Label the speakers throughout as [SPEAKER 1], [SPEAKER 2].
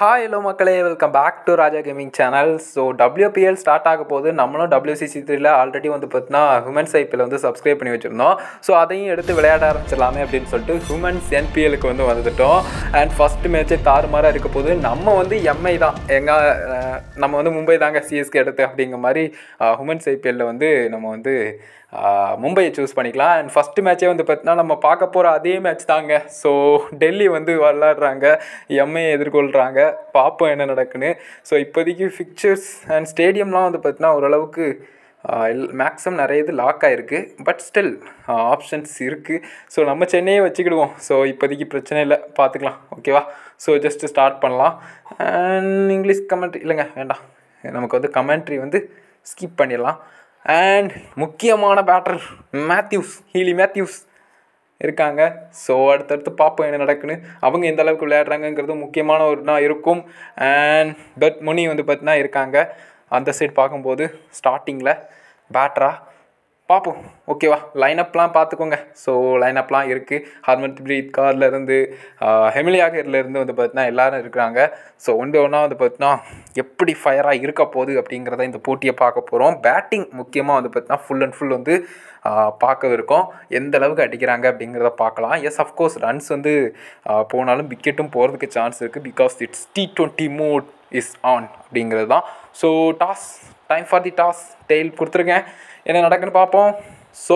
[SPEAKER 1] hi hello மக்களே welcome back to Raja gaming channel so WPL start ஆக போது நம்மளும் WCC த்ரீல ஆல்ரெடி வந்து பார்த்தீங்கன்னா ஹியூமன்ஸ் ஐபிஎல் வந்து சப்ஸ்கிரைப் பண்ணி வச்சுருந்தோம் ஸோ அதையும் எடுத்து விளையாட ஆரம்பிச்சிடலாமே அப்படின்னு சொல்லிட்டு ஹியூமன்ஸ் என்பிஎலுக்கு வந்து வந்துட்டோம் அண்ட் ஃபஸ்ட் மேட்ச்சே தாறுமாறாக இருக்க போது நம்ம வந்து எம்ஐ தான் எங்கள் நம்ம வந்து மும்பை தாங்க சிஎஸ்கே எடுத்து அப்படிங்கிற மாதிரி ஹியூமன்ஸ் ஐபிஎல்லில் வந்து நம்ம வந்து ஆஹ் மும்பையை சூஸ் பண்ணிக்கலாம் அண்ட் ஃபஸ்ட்டு மேட்சே வந்து பார்த்தீங்கன்னா நம்ம பார்க்க போகிற அதே மேட்ச் தாங்க ஸோ டெல்லி வந்து விளாடுறாங்க எம்ஐ எதிர்கொள்கிறாங்க பார்ப்போம் என்ன நடக்குன்னு ஸோ இப்போதைக்கு ஃபிக்சர்ஸ் அண்ட் ஸ்டேடியம்லாம் வந்து பார்த்தீங்கன்னா ஓரளவுக்கு மேக்ஸிமம் நிறைய இது லாக் ஆகிருக்கு பட் ஸ்டில் ஆப்ஷன்ஸ் இருக்குது ஸோ நம்ம சென்னையே வச்சுக்கிடுவோம் ஸோ இப்போதைக்கு பிரச்சனை இல்லை பார்த்துக்கலாம் ஓகேவா ஸோ ஜஸ்ட் ஸ்டார்ட் பண்ணலாம் அண்ட் இங்கிலீஷ் கமெண்ட்ரி இல்லைங்க வேண்டாம் நமக்கு வந்து கமெண்ட்ரி வந்து ஸ்கிப் பண்ணிடலாம் அண்ட் முக்கியமான பேட்டர் மேத்யூஸ் ஹீலி மேத்யூஸ் இருக்காங்க ஸோ அடுத்தடுத்து பார்ப்போம் என்ன நடக்குன்னு அவங்க எந்த அளவுக்கு விளையாடுறாங்கங்கிறது முக்கியமான ஒரு நாள் இருக்கும் அண்ட் பட் முனி வந்து பார்த்தீங்கன்னா இருக்காங்க அந்த சைடு பார்க்கும்போது ஸ்டார்டிங்கில் பேட்டரா பார்ப்போம் ஓகேவா லைனப்லாம் பார்த்துக்கோங்க ஸோ லைனப்லாம் இருக்குது ஹர்மன் பிரீத் கார்லேருந்து ஹெமிலியாகர்லேருந்து வந்து பார்த்தீங்கன்னா எல்லாரும் இருக்கிறாங்க ஸோ ஒன்று ஒன்றா வந்து பார்த்தீங்கன்னா எப்படி ஃபயராக இருக்க போகுது அப்படிங்கிறத இந்த போட்டியை பார்க்க போகிறோம் பேட்டிங் முக்கியமாக வந்து பார்த்தீங்கன்னா ஃபுல் அண்ட் ஃபுல் வந்து ஆஹ் பார்க்க இருக்கோம் எந்த அளவுக்கு அடிக்கிறாங்க அப்படிங்கிறத பார்க்கலாம் எஸ் அஃப்கோர்ஸ் ரன்ஸ் வந்து ஆஹ் போனாலும் விக்கெட்டும் போகிறதுக்கு சான்ஸ் இருக்குது because it's T twenty mode is on அப்படிங்கிறது தான் so toss time for the toss tail கொடுத்துருக்கேன் என்ன நடக்குன்னு பார்ப்போம் ஸோ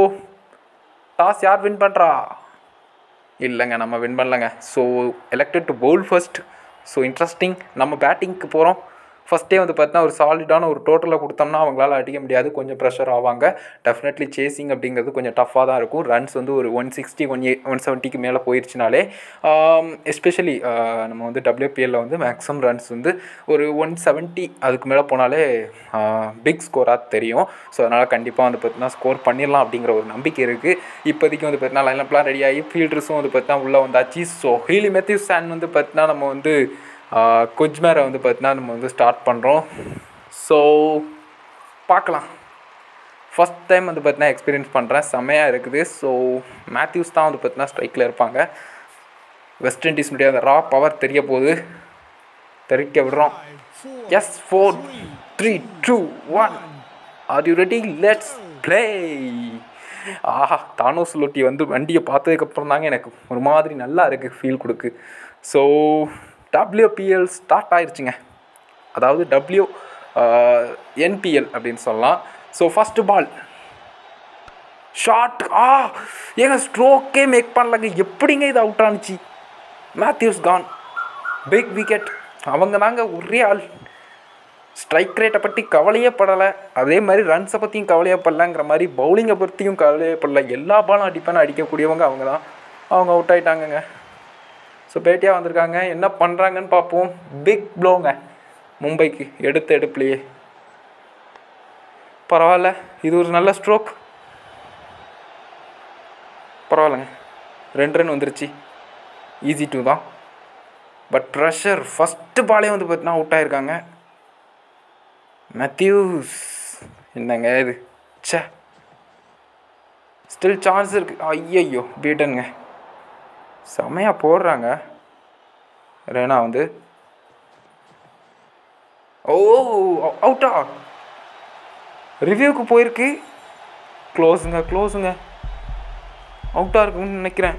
[SPEAKER 1] டாஸ் யார் வின் பண்ணுறா இல்லைங்க நம்ம வின் பண்ணலங்க so elected to bowl first so interesting நம்ம பேட்டிங்க்கு போகிறோம் ஃபஸ்ட்டே வந்து பார்த்தீங்கன்னா ஒரு சாலிடான ஒரு டோட்டலில் கொடுத்தோம்னா அவங்களால அடிக்க முடியாது கொஞ்சம் ப்ரெஷர் ஆவாங்க டெஃபினெட்லி சேசிங் அப்படிங்கிறது கொஞ்சம் டஃப்பாக தான் இருக்கும் ரன்ஸ் வந்து ஒரு one sixty one eight one செவன்ட்டிக்கு மேலே போயிடுச்சுனாலே எஸ்பெஷலி நம்ம வந்து டபிள்யூபிஎல்லில் வந்து மேக்ஸிமம் ரன்ஸ் வந்து ஒரு ஒன் செவன்ட்டி அதுக்கு மேலே போனாலே பிக் ஸ்கோராக தெரியும் ஸோ அதனால் கண்டிப்பாக வந்து பார்த்தீங்கன்னா ஸ்கோர் பண்ணிடலாம் அப்படிங்கிற ஒரு நம்பிக்கை இருக்குது இப்போதைக்கு வந்து பார்த்தீங்கன்னா லைனப்லாம் ரெடி ஆகி ஃபீல்டர்ஸும் வந்து பார்த்தீங்கன்னா உள்ளே வந்தாச்சு ஸோ ஹீலி மெத்யூஸ் சான் வந்து பார்த்தீங்கன்னா நம்ம வந்து குஜ்மேரை வந்து பார்த்தீங்கன்னா நம்ம வந்து ஸ்டார்ட் பண்ணுறோம் ஸோ பார்க்கலாம் ஃபஸ்ட் டைம் வந்து பார்த்தீங்கன்னா எக்ஸ்பீரியன்ஸ் பண்ணுறேன் செம்மையாக இருக்குது ஸோ மேத்யூஸ் தான் வந்து பார்த்தீங்கன்னா ஸ்ட்ரைக்கில் இருப்பாங்க வெஸ்ட் இண்டீஸ் முடியாத ரா பவர் தெரிய போகுது தெரிவிக்க விடுறோம் yes four three two one are you ready let's play ஆஹா தானோஸ் லொட்டி வந்து வண்டியை பார்த்ததுக்கப்புறம் தாங்க எனக்கு ஒரு மாதிரி நல்லா இருக்குது ஃபீல் கொடுக்கு ஸோ டபிள்யூபிஎல் ஸ்டார்ட் ஆயிடுச்சுங்க அதாவது டபிள்யூ என்பிஎல் அப்படின்னு சொல்லலாம் ஸோ ஃபஸ்ட்டு பால் ஷார்ட் ஆ ஏங்க ஸ்ட்ரோக்கே மேக் பண்ணலங்க எப்படிங்க இது அவுட் ஆனிச்சு மேத்யூஸ் கான் பிக் விக்கெட் அவங்க தாங்க ஒரே ஆள் ஸ்ட்ரைக் ரேட்டை பற்றி கவலையே படலை அதே மாதிரி ரன்ஸை பற்றியும் கவலையே படலங்கிற மாதிரி பவுலிங்கை பற்றியும் கவலையே படல எல்லா பாலும் அடிப்பான அடிக்கக்கூடியவங்க அவங்க தான் அவங்க அவுட் ஆகிட்டாங்கங்க ஸோ பேட்டியாக வந்திருக்காங்க என்ன பண்ணுறாங்கன்னு பார்ப்போம் பிக் ப்ளோங்க மும்பைக்கு எடுத்த எடுப்புலையே பரவாயில்ல இது ஒரு நல்ல ஸ்ட்ரோக் பரவாயில்லைங்க ரெண்டு ரன் வந்துருச்சு ஈஸி டூ தான் பட் ப்ரெஷர் ஃபஸ்ட்டு பாலே வந்து பார்த்தீங்கன்னா அவுட் ஆயிருக்காங்க மேத்யூஸ் என்னங்க இது ச்சே ஸ்டில் சான்ஸ் இருக்குது ஐயையோ பீட்டனுங்க செமையாக போடுறாங்க ரேனா வந்து ஓ அவுட்டா ரிவ்யூக்கு போயிருக்கு க்ளோஸுங்க க்ளோஸுங்க அவுட்டாக இருக்குன்னு நினைக்கிறேன்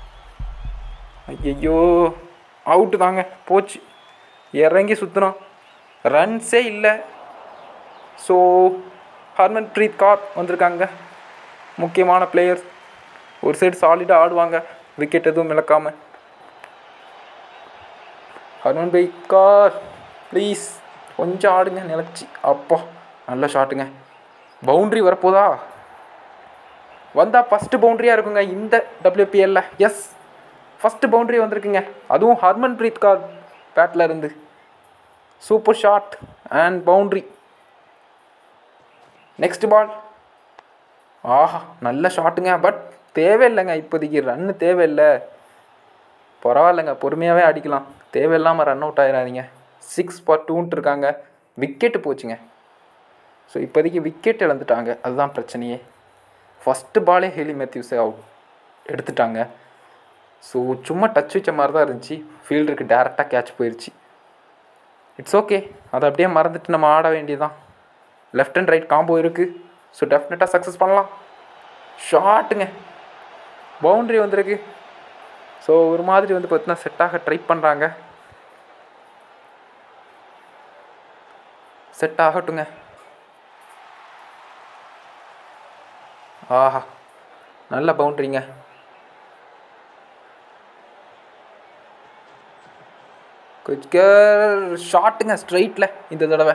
[SPEAKER 1] ஐயோ அவுட்டு தாங்க போச்சு இறங்கி சுற்றுறோம் ரன்ஸே இல்லை ஸோ ஹர்மன் பிரீத் கார் வந்திருக்காங்க முக்கியமான பிளேயர் ஒரு சைடு சாலிடாக ஆடுவாங்க விக்கெட் எதுவும் இழக்காம ஹர்மன் பை கார் ப்ளீஸ் கொஞ்சம் ஆடுங்க நிலச்சி அப்பா நல்ல ஷாட்டுங்க பவுண்ட்ரி வரப்போதா வந்தால் ஃபஸ்ட்டு பவுண்ட்ரியாக இருக்குங்க இந்த டபிள்யூபிஎல்ல எஸ் ஃபஸ்ட்டு பவுண்ட்ரி வந்திருக்குங்க அதுவும் ஹர்மன் பிரீத் கார் பேட்டில் இருந்து super shot and boundary next ball ஆஹா நல்ல ஷாட்டுங்க பட் தேவையில்லைங்க இப்போதைக்கு ரன்னு தேவையில்லை பரவாயில்லைங்க பொறுமையாகவே அடிக்கலாம் தேவையில்லாமல் ரன் அவுட் ஆயிடாதீங்க சிக்ஸ் ஃபார் டூன்ட்டு இருக்காங்க விக்கெட்டு போச்சுங்க ஸோ இப்போதைக்கு விக்கெட் இழந்துட்டாங்க அதுதான் பிரச்சனையே ஃபஸ்ட்டு பாலே ஹெலி மேத்யூஸை அவுட் எடுத்துட்டாங்க ஸோ சும்மா டச் வச்ச மாதிரி தான் இருந்துச்சு ஃபீல்டருக்கு டேரெக்டாக கேட்ச் போயிடுச்சு இட்ஸ் ஓகே அதை அப்படியே மறந்துட்டு நம்ம ஆட வேண்டியதுதான் லெஃப்ட் அண்ட் ரைட் காம்போ இருக்குது ஸோ டெஃபினட்டாக சக்ஸஸ் பண்ணலாம் ஷாட்டுங்க பவுண்ட்ரி வந்திருக்கு ஸோ ஒரு மாதிரி வந்து பார்த்தீங்கன்னா செட்டாக ட்ரை பண்ணுறாங்க செட் ஆகட்டுங்க ஆஹா நல்ல பவுண்ட்ரிங்க குச்கர் ஷாட்டுங்க ஸ்ட்ரைட்டில் இந்த தடவை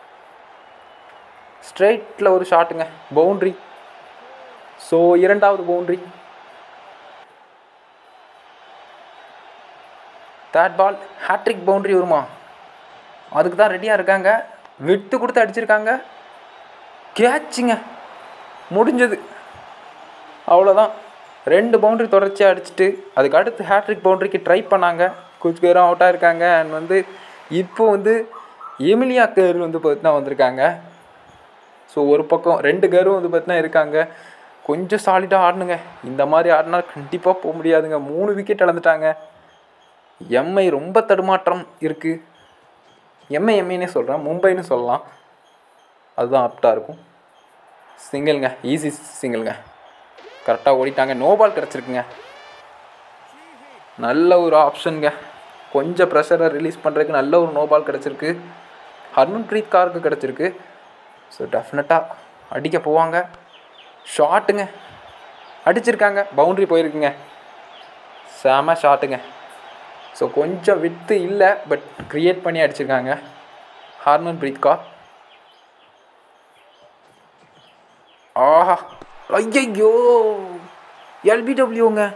[SPEAKER 1] ஸ்ட்ரைட்டில் ஒரு ஷாட்டுங்க பவுண்ட்ரி ஸோ இரண்டாவது boundary third ball hattrick boundary வருமா அதுக்கு தான் ரெடியாக இருக்காங்க விட்டு கொடுத்து அடிச்சிருக்காங்க கேட்சுங்க முடிஞ்சது அவ்வளோதான் ரெண்டு பவுண்ட்ரி தொடர்ச்சியாக அடிச்சுட்டு அதுக்கு அடுத்து ஹேட்ரிக் பவுண்ட்ரிக்கு ட்ரை பண்ணாங்க குச்கரும் அவுட்டாக இருக்காங்க அண்ட் வந்து இப்போ வந்து எமிலியா கேர் வந்து பார்த்தீங்கன்னா வந்திருக்காங்க ஸோ ஒரு பக்கம் ரெண்டு கேரும் வந்து பார்த்தீங்கன்னா இருக்காங்க கொஞ்சம் சாலிடாக ஆடணுங்க இந்த மாதிரி ஆடினா கண்டிப்பாக போக முடியாதுங்க மூணு விக்கெட் இழந்துட்டாங்க எம்ஐ ரொம்ப தடுமாற்றம் இருக்குது எம்ஐ எம்ஐனே சொல்கிறேன் மும்பைன்னு சொல்லலாம் அதுதான் ஆப்டாக இருக்கும் சிங்கிள்ங்க ஈஸி சிங்கிள்ங்க கரெக்டாக ஓடிட்டாங்க நோ பால் கிடச்சிருக்குங்க நல்ல ஒரு ஆப்ஷனுங்க கொஞ்சம் ப்ரெஷரை ரிலீஸ் பண்ணுறதுக்கு நல்ல ஒரு நோ பால் கிடச்சிருக்கு ஹர்மன்ப்ரீத் காருக்கு கிடச்சிருக்கு ஸோ டெஃபினட்டாக அடிக்க போவாங்க ஷாட்டுங்க அடிச்சிருக்காங்க பவுண்ட்ரி போயிருக்குங்க செம ஷாட்டுங்க ஸோ கொஞ்சம் வித்து இல்லை பட் க்ரியேட் பண்ணி அடிச்சிருக்காங்க ஹார்மன் பிரீத் கார் ஆஹா ஐயையோ எல்பிடபிள்யூங்க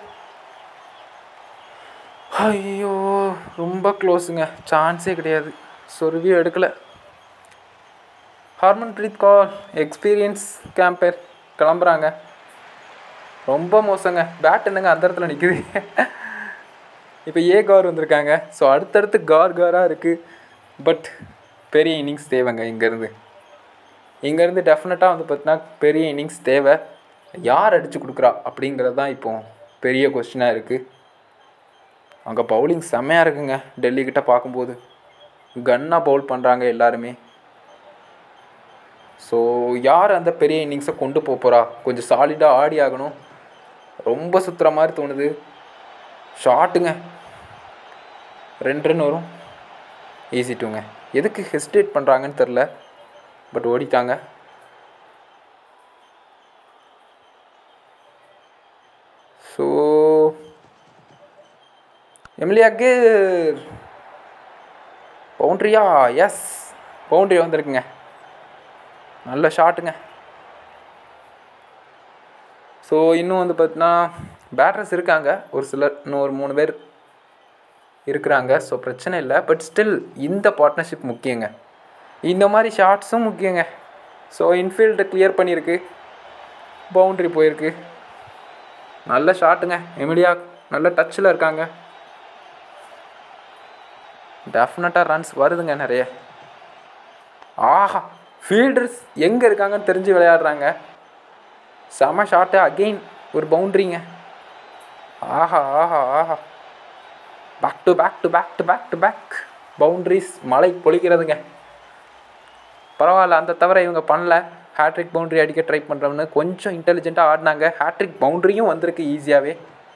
[SPEAKER 1] ஐயோ ரொம்ப க்ளோஸுங்க சான்ஸே கிடையாது சொருவி எடுக்கலை ஹார்மன் பிரீத் கௌர் எக்ஸ்பீரியன்ஸ் கேம்பர் கிளம்புறாங்க ரொம்ப மோசங்க பேட் என்னங்க அந்த இடத்துல நிற்குது இப்போ ஏ கார் வந்திருக்காங்க ஸோ அடுத்தடுத்து கார் காராக இருக்குது பட் பெரிய இன்னிங்ஸ் தேவைங்க இங்கேருந்து இங்கேருந்து டெஃபினட்டாக வந்து பார்த்தீங்கன்னா பெரிய இன்னிங்ஸ் தேவை யார் அடித்து கொடுக்குறா அப்படிங்கிறது தான் இப்போ பெரிய கொஸ்டினாக இருக்குது அங்கே பவுலிங் செம்மையாக இருக்குங்க டெல்லிக்கிட்ட பார்க்கும்போது கன்னாக பவுல் பண்ணுறாங்க எல்லாருமே ஸோ யார் அந்த பெரிய இன்னிங்ஸை கொண்டு போக போகிறா கொஞ்சம் சாலிடாக ஆடி ஆகணும் ரொம்ப சுற்றுற மாதிரி தோணுது ஷாட்டுங்க ரெண்டு ரன் வரும் ஈஸி டூங்க எதுக்கு ஹெசிடேட் பண்ணுறாங்கன்னு தெரில பட் ஓடிட்டாங்க ஸோ எம்லியாக்கு பவுண்ட்ரியா எஸ் பவுண்ட்ரி வந்திருக்குங்க நல்ல ஷாட்டுங்க ஸோ இன்னும் வந்து பார்த்தீங்கன்னா பேட்டர்ஸ் இருக்காங்க ஒரு சிலர் இன்னும் ஒரு மூணு பேர் இருக்கிறாங்க ஸோ பிரச்சனை இல்லை பட் ஸ்டில் இந்த பார்ட்னர்ஷிப் முக்கியங்க இந்த மாதிரி ஷாட்ஸும் முக்கியங்க ஸோ இன்ஃபீல்டு கிளியர் பண்ணியிருக்கு பவுண்ட்ரி போயிருக்கு நல்ல ஷாட்டுங்க எமிலியா நல்ல டச்சில் இருக்காங்க டெஃபினட்டாக ரன்ஸ் வருதுங்க நிறைய ஆஹா ஃபீல்டர்ஸ் எங்கே இருக்காங்கன்னு தெரிஞ்சு விளையாடுறாங்க செம ஷாட்டு அகெயின் ஒரு பவுண்ட்ரிங்க ஆஹா ஆஹா ஆஹா back to back to back to back to back boundaries மழை பொழிக்கிறதுங்க பரவாயில்ல அந்த தவிர இவங்க பண்ணல ஹேட்ரிக் பவுண்ட்ரி அடிக்க ட்ரை பண்ணுறோம்னு கொஞ்சம் இன்டெலிஜென்ட்டாக ஆடினாங்க ஹேட்ரிக் பவுண்ட்ரியும் வந்திருக்கு ஈஸியாகவே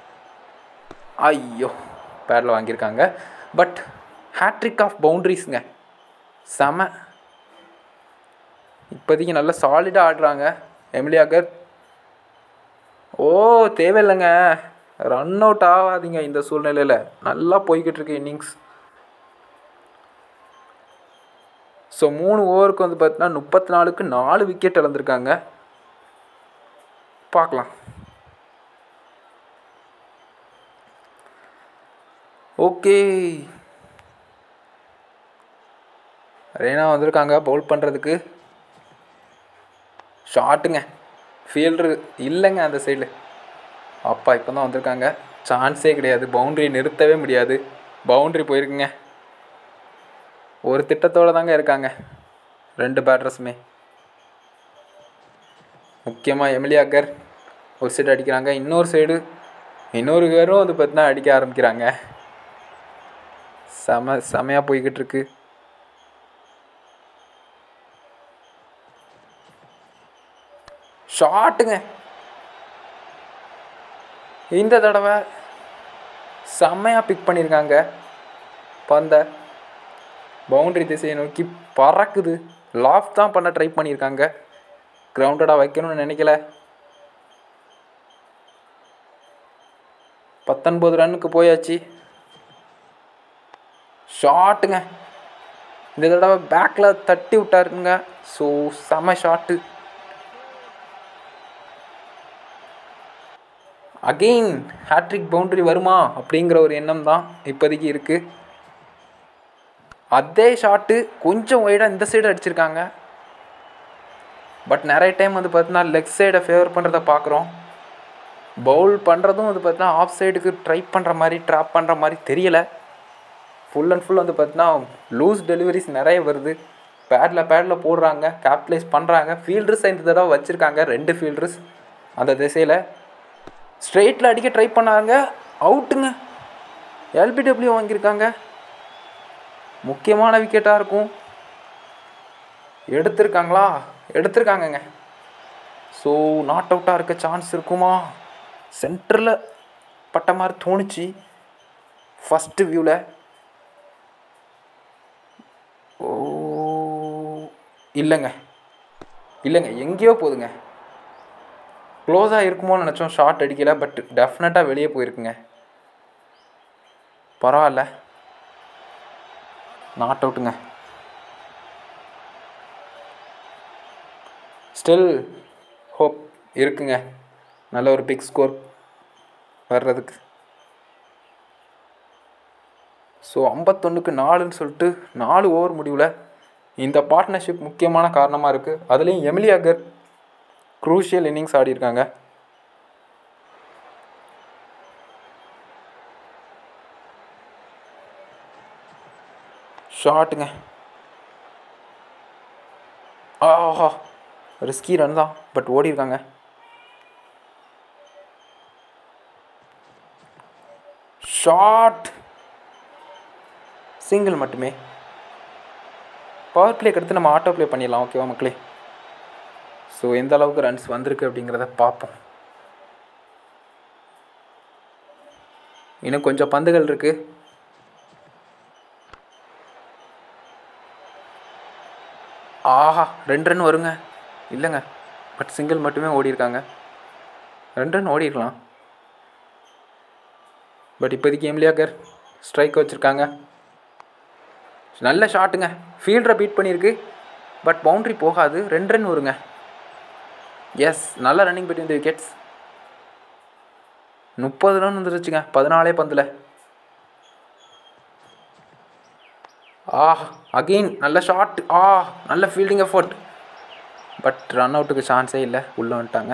[SPEAKER 1] ஐயோ பேரில் வாங்கியிருக்காங்க பட் ஹேட்ரிக் ஆஃப் பவுண்ட்ரிஸுங்க செம இப்போதைக்கு நல்ல சாலிடாக ஆடுறாங்க எமிலியாகர் ஓ தேவையில்லைங்க ரன் அவுட் ஆகாதீங்க இந்த சூழ்நிலையில் நல்லா போய்கிட்டு இருக்கு இன்னிங்ஸ் ஸோ மூணு ஓவருக்கு வந்து பார்த்தீங்கன்னா முப்பத்தி நாலுக்கு நாலு விக்கெட் இழந்திருக்காங்க பார்க்கலாம் ஓகே ரேனா வந்திருக்காங்க பவுல் பண்ணுறதுக்கு ஷாட்டுங்க ஃபீல்டரு இல்லைங்க அந்த சைடில் அப்பா இப்போ தான் வந்திருக்காங்க சான்ஸே கிடையாது பவுண்ட்ரி நிறுத்தவே முடியாது பவுண்ட்ரி போயிருக்குங்க ஒரு திட்டத்தோடு தாங்க இருக்காங்க ரெண்டு பேட்டர்ஸுமே முக்கியமாக எமிலியாக்கர் ஒரு சைடு அடிக்கிறாங்க இன்னொரு சைடு இன்னொரு பேரும் வந்து பார்த்தீங்கன்னா அடிக்க ஆரம்பிக்கிறாங்க செம செமையாக போய்கிட்டு இருக்கு ஷாட்டுங்க இந்த தடவை செம்மையாக பிக் பண்ணியிருக்காங்க பந்தை பவுண்டரி திசையை நோக்கி பறக்குது லாஃப் தான் பண்ண ட்ரை பண்ணியிருக்காங்க கிரவுண்டடாக வைக்கணும்னு நினைக்கல பத்தொன்பது ரன்னுக்கு போயாச்சு ஷாட்டுங்க இந்த தடவை பேக்கில் தட்டி விட்டாருங்க ஸோ செம ஷாட்டு அகெயின் ஹேட்ரிக் பவுண்டரி வருமா அப்படிங்கிற ஒரு எண்ணம் தான் இப்போதைக்கு இருக்குது அதே ஷாட்டு கொஞ்சம் ஒய்டாக இந்த சைடு அடிச்சிருக்காங்க பட் நிறைய டைம் வந்து பார்த்தீங்கன்னா லெக் சைடை ஃபேவர் பண்ணுறத பார்க்குறோம் பவுல் பண்ணுறதும் வந்து பார்த்தீங்கன்னா ஆஃப் சைடுக்கு ட்ரை பண்ணுற மாதிரி ட்ராப் பண்ணுற மாதிரி தெரியலை ஃபுல் அண்ட் ஃபுல் வந்து பார்த்தீங்கன்னா லூஸ் டெலிவரிஸ் நிறைய வருது பேடில் பேடில் போடுறாங்க கேப்டலைஸ் பண்ணுறாங்க ஃபீல்டர்ஸ் இந்த தடவை வச்சுருக்காங்க ரெண்டு ஃபீல்டர்ஸ் அந்த திசையில் ஸ்ட்ரெயிட்டில் அடிக்க ட்ரை பண்ணாங்க அவுட்டுங்க எல்பிடபிள்யூ வாங்கியிருக்காங்க முக்கியமான விக்கெட்டாக இருக்கும் எடுத்திருக்காங்களா எடுத்திருக்காங்கங்க ஸோ நாட் அவுட்டாக இருக்க சான்ஸ் இருக்குமா சென்டரில் பட்ட மாதிரி தோணுச்சு ஃபஸ்ட்டு வியூவில் ஓ இல்லைங்க இல்லைங்க எங்கேயோ போகுதுங்க க்ளோஸாக இருக்குமோன்னு நினச்சோம் ஷார்ட் அடிக்கல பட் டெஃபினட்டாக வெளியே போயிருக்குங்க பரவாயில்ல நாட் அவுட்டுங்க ஸ்டில் ஹோப் இருக்குங்க நல்ல ஒரு பிக் ஸ்கோர் வர்றதுக்கு ஸோ ஐம்பத்தொன்றுக்கு நாலுன்னு சொல்லிட்டு நாலு ஓவர் முடிவில் இந்த பார்ட்னர்ஷிப் முக்கியமான காரணமாக இருக்குது அதுலேயும் எமிலி அகர் க்ரூஷியல் இன்னிங்ஸ் ஆடியிருக்காங்க ஷாட்டுங்க ஆஹா ரிஸ்கி ரன் தான் பட் ஓடி இருக்காங்க ஷாட் சிங்கிள் மட்டுமே பவர் பிளேக்கு அடுத்து நம்ம ஆட்டோ ப்ளே பண்ணிடலாம் ஓகேவா மக்களே ஸோ எந்த அளவுக்கு ரன்ஸ் வந்திருக்கு அப்படிங்கிறத பார்ப்போம் இன்னும் கொஞ்சம் பந்துகள் இருக்குது ஆஹா ரெண்டு ரன் வருங்க இல்லைங்க பட் சிங்கிள் மட்டுமே ஓடி இருக்காங்க ரெண்டு ரன் ஓடிருக்கலாம் பட் இப்போதைக்கு எம்லியாக்கர் ஸ்ட்ரைக் வச்சுருக்காங்க நல்ல ஷாட்டுங்க ஃபீல்டரை பீட் பண்ணியிருக்கு பட் பவுண்ட்ரி போகாது ரெண்டு ரன் வருங்க எஸ் நல்ல ரன்னிங் பிட்வீன் தி விக்கெட்ஸ் முப்பது ரன் வந்துருச்சுங்க பதினாலே பந்தில் ஆ அகெயின் நல்ல ஷாட் ஆ நல்ல ஃபீல்டிங் எஃபோர்ட் பட் ரன் அவுட்டுக்கு சான்ஸே இல்லை உள்ளே வந்துட்டாங்க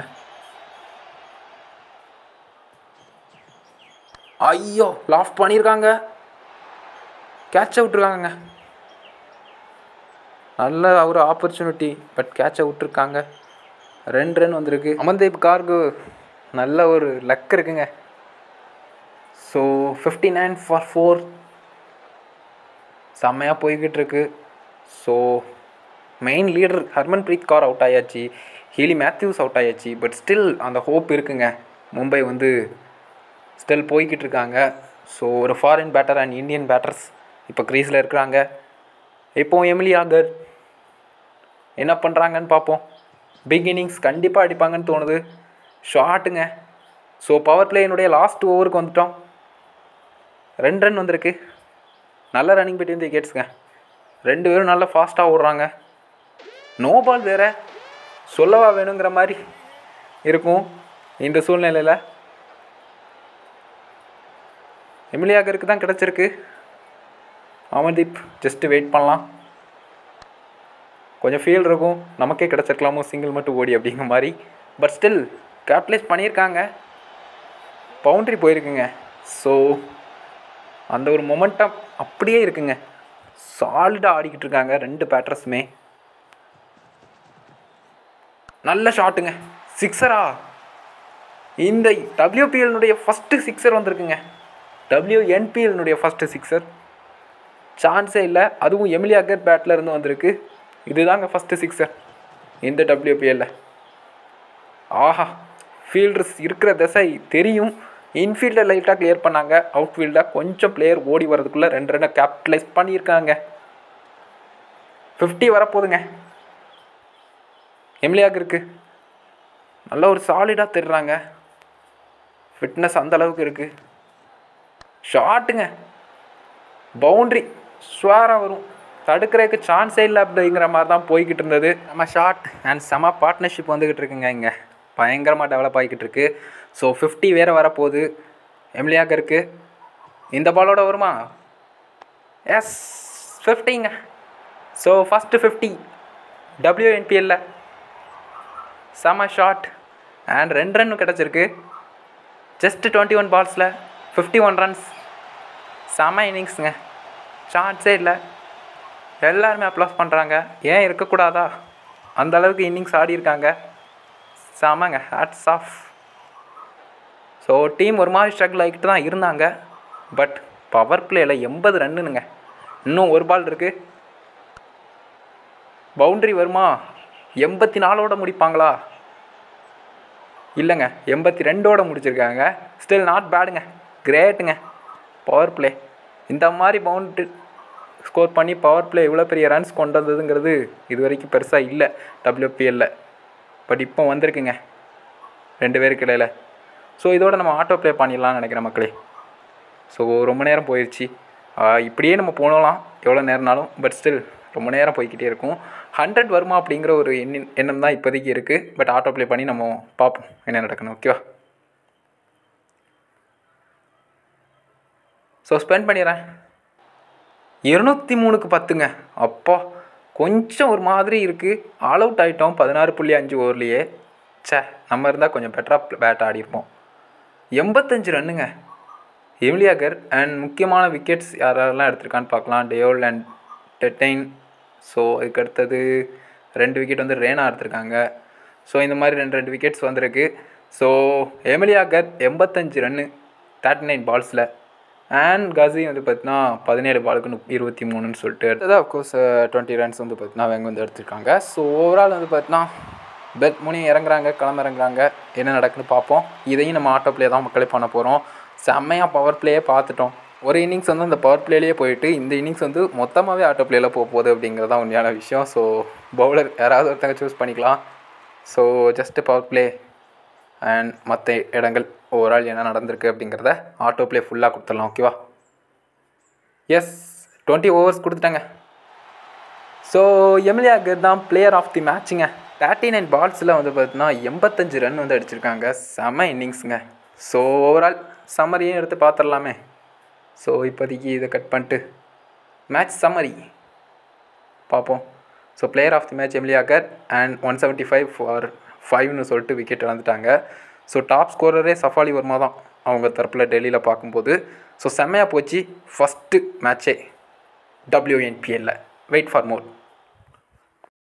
[SPEAKER 1] ஐயோ லாஃப் பண்ணியிருக்காங்க கேட்சை விட்ருக்காங்கங்க நல்ல ஒரு ஆப்பர்ச்சுனிட்டி பட் கேட்சை விட்ருக்காங்க ரெண்டு ரன் வந்திருக்கு அமன்தீப் கார்கு நல்ல ஒரு லக் இருக்குங்க so fifty nine for four செம்மையாக போய்கிட்டு இருக்கு so main leader Harman Preet Kaur out ஆயாச்சு ஹீலி மேத்யூஸ் அவுட் ஆயாச்சு பட் ஸ்டில் அந்த ஹோப் இருக்குங்க மும்பை வந்து ஸ்டில் போய்கிட்டு இருக்காங்க ஸோ ஒரு foreign batter and Indian batters இப்போ க்ரீஸில் இருக்கிறாங்க இப்போ எமிலி ஆகர் என்ன பண்ணுறாங்கன்னு பார்ப்போம் பிக் இன்னிங்ஸ் கண்டிப்பாக அடிப்பாங்கன்னு தோணுது ஷாட்டுங்க ஸோ பவர் பிளேயினுடைய லாஸ்ட் ஓவருக்கு வந்துட்டோம் ரெண்டு ரன் வந்திருக்கு நல்ல ரன்னிங் பிட்வீன் தி விக்கெட்ஸுங்க ரெண்டு பேரும் நல்லா ஃபாஸ்ட்டாக ஓடுறாங்க நோ பால் வேறு சொல்லவா வேணுங்கிற மாதிரி இருக்கும் இந்த சூழ்நிலையில் எமிலியாகருக்கு தான் கிடச்சிருக்கு அமன்தீப் ஜஸ்ட்டு வெயிட் பண்ணலாம் கொஞ்சம் ஃபீல் இருக்கும் நமக்கே கிடச்சிருக்கலாமோ சிங்கிள் மட்டும் ஓடி அப்படிங்கிற மாதிரி பட் ஸ்டில் கேப்டலைஸ் பண்ணியிருக்காங்க பவுண்ட்ரி போயிருக்குங்க ஸோ அந்த ஒரு மொமெண்டம் அப்படியே இருக்குங்க சாலிடாக ஆடிக்கிட்டு இருக்காங்க ரெண்டு பேட்டர்ஸுமே நல்ல ஷாட்டுங்க சிக்ஸரா இந்த டபிள்யூபிஎல்னுடைய ஃபஸ்ட்டு சிக்ஸர் வந்திருக்குங்க டபிள்யூஎன்பிஎல்னுடைய ஃபஸ்ட்டு சிக்ஸர் சான்ஸே இல்லை அதுவும் எமிலி அகர் பேட்டில் இருந்து வந்திருக்கு இதுதாங்க ஃபஸ்ட்டு சிக்ஸர் இந்த டபிள்யூபிஎல்ல ஆஹா ஃபீல்டர்ஸ் இருக்கிற திசை தெரியும் இன்ஃபீல்டை லைட்டாக கிளியர் பண்ணாங்க அவுட் ஃபீல்டாக கொஞ்சம் பிளேயர் ஓடி வரதுக்குள்ளே ரெண்டு ரெண்டை கேபிட்டலைஸ் பண்ணியிருக்காங்க ஃபிஃப்டி வரப்போகுதுங்க எம்லியாக இருக்கு நல்ல ஒரு சாலிடாக தெரிறாங்க ஃபிட்னஸ் அந்த அளவுக்கு இருக்குது ஷாட்டுங்க பவுண்ட்ரி ஸ்வாராக வரும் தடுக்கிறதுக்கு சான்ஸே இல்லை அப்படிங்கிற மாதிரி தான் போய்கிட்டு இருந்தது நம்ம ஷார்ட் அண்ட் செம பார்ட்னர்ஷிப் வந்துக்கிட்டு இருக்குங்க இங்கே பயங்கரமாக டெவலப் ஆகிக்கிட்டு இருக்கு ஸோ ஃபிஃப்டி வேறு வரப்போகுது எம்லியாக இருக்கு இந்த பாலோட வருமா எஸ் ஃபிஃப்டிங்க ஸோ ஃபஸ்ட்டு ஃபிஃப்டி டபிள்யூஎன்பிஎல்ல செம ஷாட் அண்ட் ரெண்டு ரன் கிடச்சிருக்கு ஜஸ்ட் டுவெண்ட்டி ஒன் பால்ஸில் ஃபிஃப்டி ஒன் ரன்ஸ் செம இன்னிங்ஸுங்க சான்ஸே இல்லை எல்லாருமே அப்ளாஸ் பண்ணுறாங்க ஏன் இருக்கக்கூடாதா அந்த அளவுக்கு இன்னிங்ஸ் ஆடி இருக்காங்க செமங்க ஹேட்ஸ் ஆஃப் ஸோ டீம் ஒரு மாதிரி ஸ்ட்ரகிள் ஆகிட்டு தான் இருந்தாங்க பட் பவர் பிளேயில் எண்பது ரன்னுங்க இன்னும் ஒரு பால் இருக்குது பவுண்ட்ரி வருமா எண்பத்தி நாலோட முடிப்பாங்களா இல்லைங்க எண்பத்தி ரெண்டோட முடிச்சிருக்காங்க ஸ்டில் நாட் பேடுங்க கிரேட்டுங்க பவர் பிளே இந்த மாதிரி பவுண்ட்ரி ஸ்கோர் பண்ணி பவர் பிளே இவ்வளோ பெரிய ரன்ஸ் கொண்டு வந்ததுங்கிறது இது வரைக்கும் பெருசாக இல்லை டபிள்யூபிஎல்ல பட் இப்போ வந்திருக்குங்க ரெண்டு பேருக்கு இடையில ஸோ இதோட நம்ம ஆட்டோ ப்ளே பண்ணிடலாம்னு நினைக்கிறேன் மக்களே ஸோ ரொம்ப நேரம் போயிடுச்சு ஆஹ் இப்படியே நம்ம போனலாம் எவ்வளோ நேரம்னாலும் பட் ஸ்டில் ரொம்ப நேரம் போய்க்கிட்டே இருக்கும் ஹண்ட்ரட் வருமா அப்படிங்கிற ஒரு எண்ணி எண்ணம் தான் இப்போதைக்கு இருக்குது பட் ஆட்டோ ப்ளே பண்ணி நம்ம பார்ப்போம் என்ன நடக்கணும் ஓகேவா ஸோ ஸ்பெண்ட் பண்ணிடுறேன் இருநூற்றி மூணுக்கு பத்துங்க அப்பா கொஞ்சம் ஒரு மாதிரி இருக்குது ஆல் அவுட் ஆகிட்டோம் பதினாறு புள்ளி அஞ்சு ஓவர்லேயே ச்சே நம்ம இருந்தால் கொஞ்சம் பெட்டராக பேட் ஆடிருப்போம் எண்பத்தஞ்சு ரன்னுங்க எமிலியாகர் அண்ட் முக்கியமான விக்கெட்ஸ் யாரெல்லாம் எடுத்திருக்கான்னு பார்க்கலாம் டேயோல் அண்ட் டெட்டைன் ஸோ அதுக்கு அடுத்தது ரெண்டு விக்கெட் வந்து ரேனா எடுத்திருக்காங்க ஸோ இந்த மாதிரி ரெண்டு ரெண்டு விக்கெட்ஸ் வந்திருக்கு ஸோ எமிலியாகர் எண்பத்தஞ்சு ரன்னு தேர்ட்டி நைன் பால்ஸில் அண்ட் கசி வந்து பார்த்தீங்கன்னா பதினேழு பாலுக்கு நுப் இருபத்தி மூணுன்னு சொல்லிட்டு அடுத்தது அஃப்கோர்ஸ் டுவெண்ட்டி ரன்ஸ் வந்து பார்த்தீங்கன்னா அவங்க வந்து எடுத்திருக்காங்க ஸோ ஓவரால் வந்து பார்த்தீங்கன்னா பெட் முனி இறங்குறாங்க களம் இறங்குறாங்க என்ன நடக்குன்னு பார்ப்போம் இதையும் நம்ம ஆட்டோ ப்ளே தான் மக்களே பண்ண போகிறோம் செம்மையாக பவர் பிளேயே பார்த்துட்டோம் ஒரு இன்னிங்ஸ் வந்து அந்த பவர் பிளேலேயே போயிட்டு இந்த இன்னிங்ஸ் வந்து மொத்தமாகவே ஆட்டோ பிளேயில் போக போகுது அப்படிங்கிறது தான் உண்மையான விஷயம் ஸோ பவுலர் யாராவது ஒருத்தங்க சூஸ் பண்ணிக்கலாம் so just power play and மற்ற இடங்கள் ஓவரால் என்ன நடந்திருக்கு அப்படிங்கிறத ஆட்டோ ப்ளே ஃபுல்லாக கொடுத்துடலாம் ஓகேவா எஸ் டுவெண்ட்டி ஓவர்ஸ் கொடுத்துட்டாங்க ஸோ எமிலியா கர் தான் பிளேயர் ஆஃப் தி மேட்சுங்க தேர்ட்டி நைன் பால்ஸில் வந்து பார்த்தீங்கன்னா எண்பத்தஞ்சு ரன் வந்து அடிச்சிருக்காங்க செம இன்னிங்ஸுங்க ஸோ ஓவரால் சம்மரியும் எடுத்து பார்த்துடலாமே ஸோ இப்போதைக்கு இதை கட் பண்ணிட்டு மேட்ச் சம்மரி பார்ப்போம் so player of the match Amelia Kerr and one seventy five for ஃபைவ்னு சொல்லிட்டு விக்கெட் இழந்துட்டாங்க ஸோ டாப் ஸ்கோரரே சஃபாலி வர்மா தான் அவங்க தரப்பில் டெல்லியில் பார்க்கும்போது ஸோ செம்மையாக போச்சு ஃபஸ்ட்டு மேட்ச்சே டபிள்யூஎன்பிஎல்ல வெயிட் ஃபார் மோர்